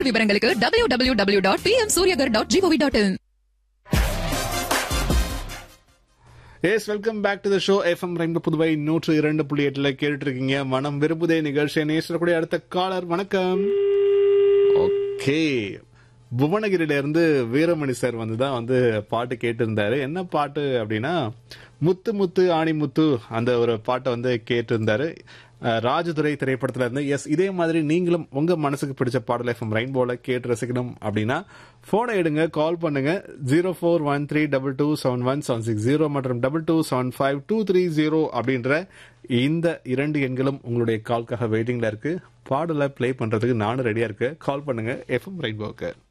விவரங்களுக்கு W W W dot P M Suryaghar dot G O V dot in எஸ் welcome back to the show FM ரெண்டு புதுவை நூற்று இரண்டு புள்ளி எட்டுல கேட்டுட்டு இருக்கீங்க மனம் விரும்புதே நிகழ்ச்சியை நேசக்கூடிய அடுத்த காலர் வணக்கம் ஓகே புவனகிரியில இருந்து வீரமணி சார் வந்து தான் வந்து பாட்டு கேட்டிருந்தாரு என்ன பாட்டு அப்படின்னா முத்து முத்து ஆணி முத்து அந்த ஒரு பாட்டை வந்து கேட்டிருந்தாரு அஹ், ராஜதுரை திரைப்படத்துல இருந்து எஸ் இதே மாதிரி நீங்களும் உங்க மனசுக்கு பிடிச்ச பாடல் எஃப்எம் ரெயின்போல கேட்டு ரசிக்கணும் அப்படின்னா போனை எடுங்க கால் பண்ணுங்க zero four one three double two seven one seven six zero மற்றும் double two seven five two three zero அப்படின்ற இந்த இரண்டு எண்களும் உங்களுடைய கால்க்காக வெயிட்டிங்ல இருக்கு பாடலை ப்ளே பண்றதுக்கு நானும் ரெடியா இருக்கு கால் பண்ணுங்க எஃப்எம் ரெயின்போக்கு